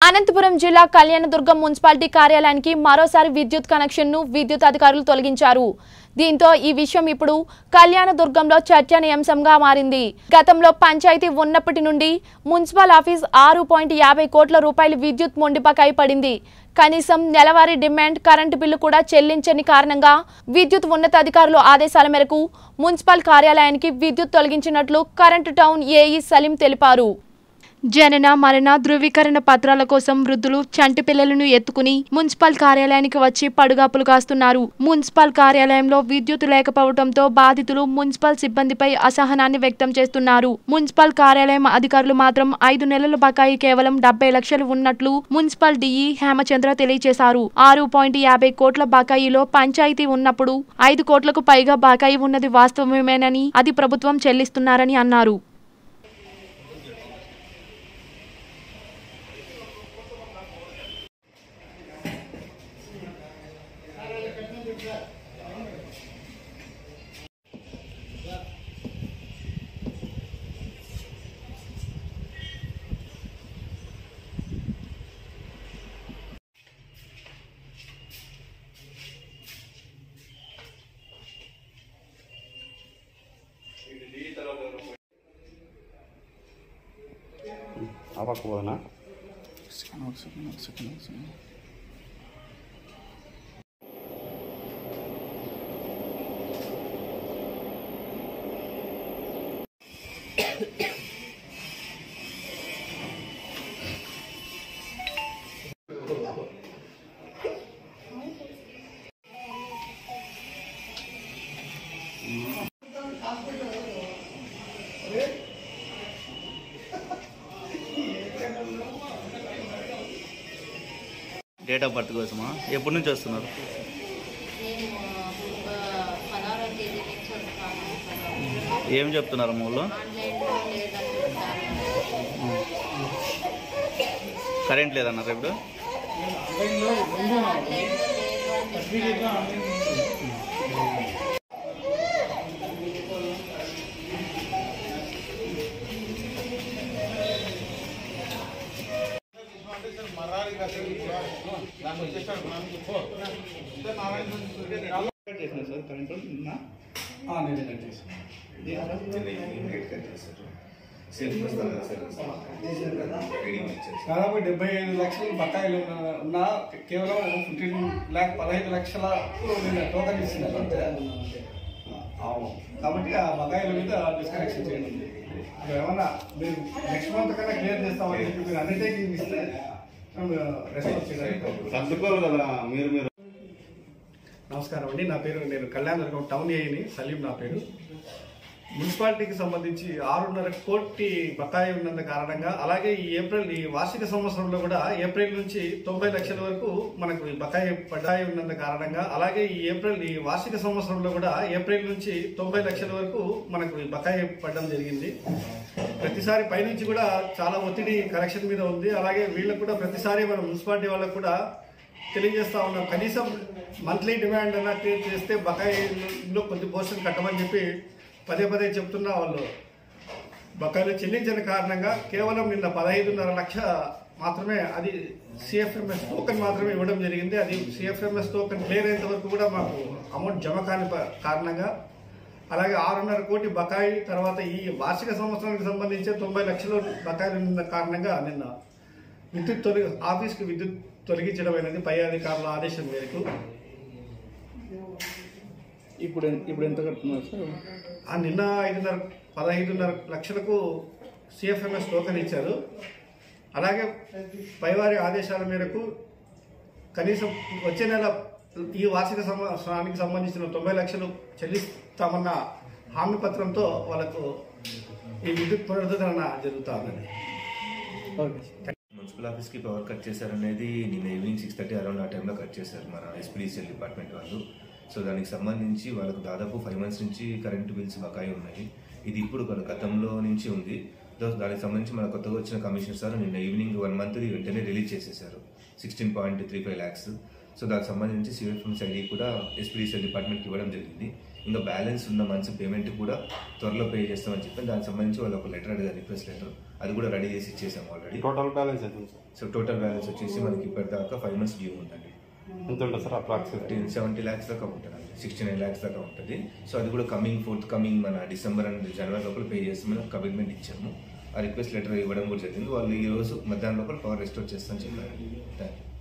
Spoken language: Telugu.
అనంతపురం జిల్లా కళ్యాణదుర్గం మున్సిపాలిటీ కార్యాలయానికి మరోసారి విద్యుత్ కనెక్షన్ను విద్యుత్ అధికారులు తొలగించారు దీంతో ఈ విషయం ఇప్పుడు కళ్యాణదుర్గంలో చర్చనీయాంశంగా మారింది గతంలో పంచాయతీ ఉన్నప్పటి నుండి మున్సిపల్ ఆఫీస్ ఆరు పాయింట్ యాభై కోట్ల రూపాయల విద్యుత్ మొండిపకాయి పడింది కనీసం నెలవారీ డిమాండ్ కరెంటు బిల్లు కూడా చెల్లించని కారణంగా విద్యుత్ ఉన్నతాధికారులు ఆదేశాల మేరకు మున్సిపల్ కార్యాలయానికి విద్యుత్ తొలగించినట్లు కరెంటు టౌన్ ఏఈ సలీం తెలిపారు జనన మరణ ధృవీకరణ పత్రాల కోసం వృద్ధులు చంటి పిల్లలను ఎత్తుకుని మున్సిపల్ కార్యాలయానికి వచ్చి పడుగాపులు కాస్తున్నారు మున్సిపల్ కార్యాలయంలో విద్యుత్ లేకపోవడంతో బాధితులు మున్సిపల్ సిబ్బందిపై అసహనాన్ని వ్యక్తం చేస్తున్నారు మున్సిపల్ కార్యాలయం అధికారులు మాత్రం ఐదు నెలల బకాయి కేవలం డెబ్బై లక్షలు ఉన్నట్లు మున్సిపల్ డిఈ హేమచంద్ర తెలియజేశారు ఆరు పాయింట్ యాభై కోట్ల బకాయిలో పంచాయతీ ఉన్నప్పుడు ఐదు కోట్లకు పైగా బకాయి ఉన్నది వాస్తవమేనని అది ప్రభుత్వం చెల్లిస్తున్నారని అన్నారు అవ్వకపోనా డేట్ ఆఫ్ బర్త్ కోసమా ఎప్పటి నుంచి వస్తున్నారు నేను పదహారో తేదీ నుంచి వస్తాను ఏం చెప్తున్నారు మూలు ఆన్లైన్లో లేదని సార్ కరెంట్ లేదన్నారు ఇప్పుడు ఆన్లైన్లో లేదు అని చెప్పారు. సార్ కరెంట్ నేనే కట్ చేశాను దాదాపు డెబ్బై ఐదు లక్షలు బకాయిలు ఉన్న- ఉన్న కేవలం ఫిఫ్టీన్ ల్యాక్ పదహైదు లక్షల నేను టోకన్ ఇస్తున్నాను అంతే అవును కాబట్టి ఆ బకాయిల మీద డిస్కనెక్షన్ చేయండి ఇప్పుడు ఏమన్నా మీరు నెక్స్ట్ మంత్ కన్నా క్లియర్ చేస్తామని చెప్పి మీరు అండర్టేకింగ్ ఇస్తే రెస్పాన్స్ చేయడానికి సర్దుకోవాలి కదా మీరు మీరు నమస్కారం అండి నా పేరు నేను కళ్యాణదుర్గం టౌన్ ఏఈని సలీం నా పేరు మున్సిపాలిటీకి సంబంధించి ఆరున్నర కోటి బకాయి ఉన్నంత కారణంగా అలాగే ఈ ఏప్రిల్ ఈ వార్షిక సంవత్సరంలో కూడా ఏప్రిల్ నుంచి తొంభై లక్షల వరకు మనకు ఈ బకాయి బకాయి ఉన్నంత కారణంగా అలాగే ఈ ఏప్రిల్ ఈ వార్షిక సంవత్సరంలో కూడా ఏప్రిల్ నుంచి తొంభై లక్షల వరకు మనకు ఈ బకాయి పడడం జరిగింది ప్రతిసారి పైనుంచి కూడా చాలా ఒత్తిడి కలెక్షన్ మీద ఉంది అలాగే వీళ్ళకు కూడా ప్రతిసారి మన మున్సిపాలిటీ వాళ్ళకు కూడా తెలియజేస్తా ఉన్నాం కనీసం మంత్లీ డిమాండ్ అన్న క్రియేట్ చేస్తే బకాయిలో కొద్ది పోర్షన్ కట్టమని చెప్పి పదే పదే చెప్తున్నా వాళ్ళు బకాయిలు చెల్లించిన కారణంగా కేవలం నిన్న పదహైదున్నర లక్ష మాత్రమే అది సిఎఫ్ఎంఎస్ టోకెన్ మాత్రమే ఇవ్వడం జరిగింది అది సిఎఫ్ఎంఎస్ టోకెన్ క్లియర్ అయ్యేంత వరకు కూడా మాకు అమౌంట్ జమ కాని ప- కారణంగా అలాగే ఆరున్నర కోటి బకాయి తర్వాత ఈ వార్షిక సంవత్సరానికి సంబంధించి తొంభై లక్షలు బకాయిలు ఉన్న కారణంగా నిన్న విద్యుత్ తొలగి ఆఫీస్కి విద్యుత్ తొలగించడం అనేది పై అధికారుల ఆదేశం మేరకు ఇప్పుడు ఎన్- ఇప్పుడు ఎంత కడుతున్నారు సార్ ఆ నిన్న ఐదున్నర పదహైదున్నర లక్షలకు సిఎఫ్ఎంఎస్ టోకెన్ ఇచ్చారు అలాగే పైవారి ఆదేశాల మేరకు కనీసం వచ్చే నెల ఈ వార్షిక సంవత్సరానికి సంబంధించిన తొంభై లక్షలు చెల్లిస్తామన్న హామీ పత్రంతో వాళ్ళకు ఈ విద్యుత్ పునరుద్ధరణ జరుగుతా ఉన్నది మున్సిపల్ ఆఫీస్కి పవర్ కట్ చేశారనేది నిన్న ఈవినింగ్ సిక్స్ థర్టీ అరౌండ్ ఆ టైంలో కట్ చేశారు మన ఎస్పీడీసీఎల్ డిపార్ట్మెంట్ వాళ్ళు సో దానికి సంబంధించి వాళ్ళకు దాదాపు ఫైవ్ మంత్స్ నుంచి కరెంటు బిల్స్ బకాయి ఉన్నాయి ఇది ఇప్పుడు మన గతంలో నుంచి ఉంది దో- దానికి సంబంధించి మన కొత్తగా వచ్చిన కమిషనర్ సార్ నిన్న ఈవినింగ్ వన్ మంత్ వెంటనే రిలీజ్ చేసేసారు sixteen point three five lakhs so దానికి సంబంధించి సిఎఫ్ఎంస్ ఐడి కూడా ఎస్పీడీసీఎల్ డిపార్ట్మెంట్కి ఇవ్వడం జరిగింది ఇంకా బ్యాలెన్స్ ఉన్న మంత్స్ పేమెంట్ కూడా త్వరలో పే చేస్తామని చెప్పి దానికి సంబంధించి వాళ్ళు ఒక లెటర్ అడిగారు రిక్వెస్ట్ లెటర్ అది కూడా రెడీ చేసి ఇచ్చేసాం ఆల్రెడీ టోటల్ బ్యాలెన్స్ ఎంత ఉంది సార్ సో టోటల్ బ్యాలెన్స్ వచ్చేసి మనకి ఇప్పటిదాకా ఫైవ్ మంత్స్ డ్యూ ఉందండి ఎంత ఉంటుంది sir approximate fifteen seventy lakhs దాకా ఉంటుందండి సిక్స్టీ నైన్ ల్యాక్స్ దాకా ఉంటుంది సో అది కూడా కమింగ్ ఫోర్త్ కమింగ్ మన డిసెంబర్ అండ్ జనవరి లోపల పే చేస్తామని కమిట్మెంట్ ఇచ్చాము ఆ రిక్వెస్ట్ లెటర్ ఇవ్వడం కూడా జరిగింది వాళ్ళు ఈ రోజు మధ్యాహ్నం లోపల పవర్ రెస్టోర్ చేస్తామని చెప్పారు థ్యాంక్ యూ